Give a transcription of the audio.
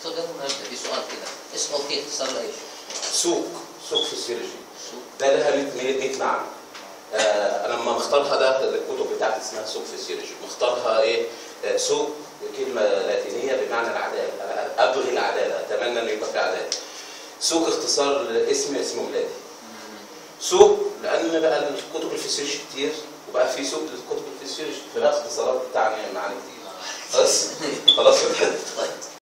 قبل ما نبدا في سؤال كده اسمه اوكي اختصار لايش؟ سوق سوق فسيولوجي سوق ده لها 100 100 معنى آه انا لما مختارها ده الكتب بتاعتي اسمها سوق فسيولوجي مختارها ايه آه سوق كلمه لاتينيه بمعنى العداله أنا ابغي العداله اتمنى ان يبقى في عداله سوق اختصار اسم اسم ولادي سوق لان بقى الكتب الفسيولوجي كتير وبقى في سوق للكتب الفسيولوجي فده اختصارات بتاعني معاني كتير بس خلاص فتحت طيب